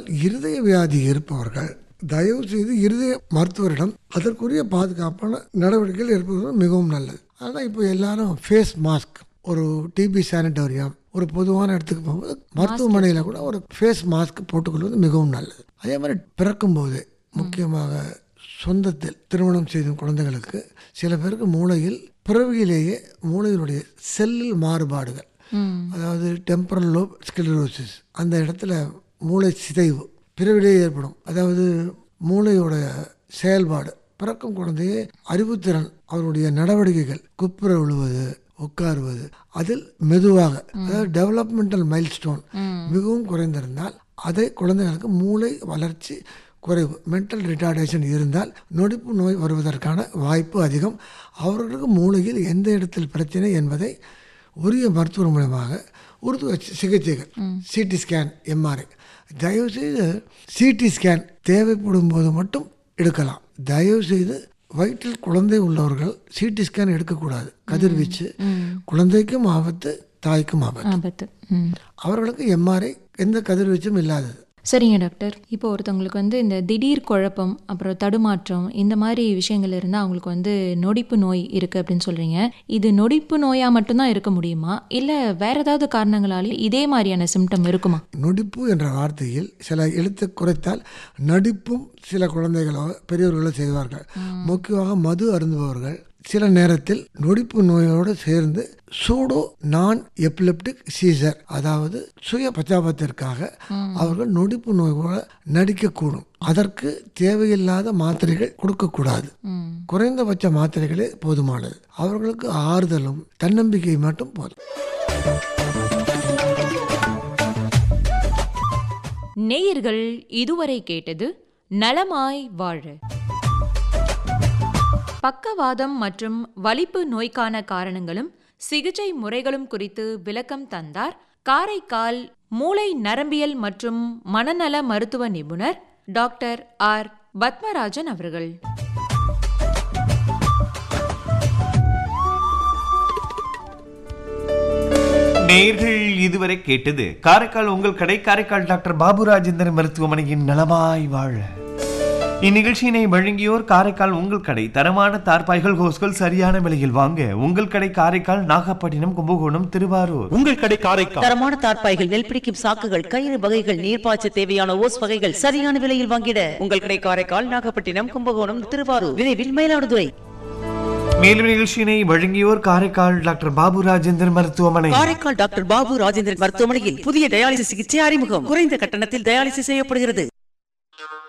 ஆனால் இருதய வியாதி இருப்பவர்கள் தயவு செய்து இருதய மருத்துவரிடம் அதற்குரிய பாதுகாப்பான நடவடிக்கைகள் எடுப்பது மிகவும் நல்லது ஆனால் இப்போ எல்லாரும் ஃபேஸ் மாஸ்க் ஒரு டிபி சானிட்டோரியம் ஒரு பொதுவான இடத்துக்கு போகும்போது மருத்துவமனையில் கூட ஒரு ஃபேஸ் மாஸ்க் போட்டுக்கொள்வது மிகவும் நல்லது அதே மாதிரி பிறக்கும்போது முக்கியமாக சொந்தத்தில் திருமணம் செய்த குழந்தைகளுக்கு சில பேருக்கு மூளையில் பிறவியிலேயே மூளையினுடைய செல்லில் மாறுபாடுகள் அதாவது டெம்பரல் லோப் ஸ்கிலரோசிஸ் அந்த இடத்துல மூளை சிதைவு பிறவிலே ஏற்படும் அதாவது மூளையோட செயல்பாடு பிறக்கும் குழந்தையே அறிவுத்திறன் அவருடைய நடவடிக்கைகள் குப்புற விழுவது உட்காருவது அதில் மெதுவாக அதாவது டெவலப்மெண்டல் மைல்ஸ்டோன் மிகவும் குறைந்திருந்தால் அதை குழந்தைகளுக்கு மூளை வளர்ச்சி குறைவு மென்டல் ரிட்டார்டேஷன் இருந்தால் நொடிப்பு நோய் வருவதற்கான வாய்ப்பு அதிகம் அவர்களுக்கு மூளையில் எந்த இடத்தில் பிரச்சனை என்பதை உரிய மருத்துவர் மூலமாக உருது சிகிச்சைகள் சிடி ஸ்கேன் எம்ஆர்ஐ தயவுசெய்து சிடி ஸ்கேன் தேவைப்படும் போது மட்டும் எடுக்கலாம் தயவுசெய்து வயிற்றில் குழந்தை உள்ளவர்கள் சிடி ஸ்கேன் எடுக்கக்கூடாது கதிர்வீச்சு குழந்தைக்கும் ஆபத்து தாய்க்கும் ஆபத்து ஆபத்து ம் அவர்களுக்கு எம்ஆர்ஐ எந்த கதிர்வீச்சும் இல்லாதது சரிங்க டாக்டர் இப்போ ஒருத்தவங்களுக்கு வந்து இந்த திடீர் குழப்பம் அப்புறம் தடுமாற்றம் இந்த மாதிரி விஷயங்கள் இருந்தால் அவங்களுக்கு வந்து நொடிப்பு நோய் இருக்குது அப்படின்னு சொல்கிறீங்க இது நொடிப்பு நோயாக மட்டும்தான் இருக்க முடியுமா இல்லை வேற ஏதாவது காரணங்களாலே இதே மாதிரியான சிம்டம் இருக்குமா நொடிப்பு என்ற வார்த்தையில் சில எழுத்து குறைத்தால் நடிப்பும் சில குழந்தைகளோ பெரியவர்களோ செய்வார்கள் முக்கியமாக மது அருந்துபவர்கள் சில நேரத்தில் நொடிப்பு நோயோடு சேர்ந்து சூடோ நான் எபிலெப்டிக் சீசர் அதாவது சுய பச்சாபத்திற்காக அவர்கள் நொடிப்பு நோயோட நடிக்கக்கூடும் அதற்கு தேவையில்லாத மாத்திரைகள் கொடுக்கக்கூடாது குறைந்தபட்ச மாத்திரைகளே போதுமானது அவர்களுக்கு ஆறுதலும் தன்னம்பிக்கை மட்டும் போதும் நேயர்கள் இதுவரை கேட்டது நலமாய் வாழ பக்கவாதம் மற்றும் வலிப்பு நோய்க்கான காரணங்களும் சிகிச்சை முறைகளும் குறித்து விளக்கம் தந்தார் காரைக்கால் மூளை நரம்பியல் மற்றும் மனநல மருத்துவ நிபுணர் டாக்டர் ஆர் பத்மராஜன் அவர்கள் நேர்கள் இதுவரை கேட்டது காரைக்கால் உங்கள் கடை காரைக்கால் டாக்டர் பாபு ராஜேந்திரன் மருத்துவமனையின் நலமாய் வாழ இந்நிகழ்ச்சியினை வழங்கியோர் காரைக்கால் உங்கள் கடை தரமான தார்பாய்கள் ஹோஸ்கள் சரியான விலையில் வாங்க உங்கள் கடை காரைக்கால் நாகப்பட்டினம் கும்பகோணம் திருவாரூர் உங்கள் கடை காரைக்கால் தரமான தார்ப்பாய்கள் நெல் பிடிக்கும் சாக்குகள் கயிறு வகைகள் நீர்ப்பாய்ச்ச தேவையான ஓஸ் வகைகள் சரியான விலையில் வாங்கிட உங்கள் கடை காரைக்கால் நாகப்பட்டினம் கும்பகோணம் திருவாரூர் விரைவில் மயிலாடுதுறை மேலும் நிகழ்ச்சியினை வழங்கியோர் காரைக்கால் டாக்டர் பாபு ராஜேந்திரன் மருத்துவமனை காரைக்கால் டாக்டர் பாபு ராஜேந்திரன் மருத்துவமனையில் புதிய டயாலிசிஸ் சிகிச்சை அறிமுகம் குறைந்த கட்டணத்தில் டயாலிசிஸ் செய்யப்படுகிறது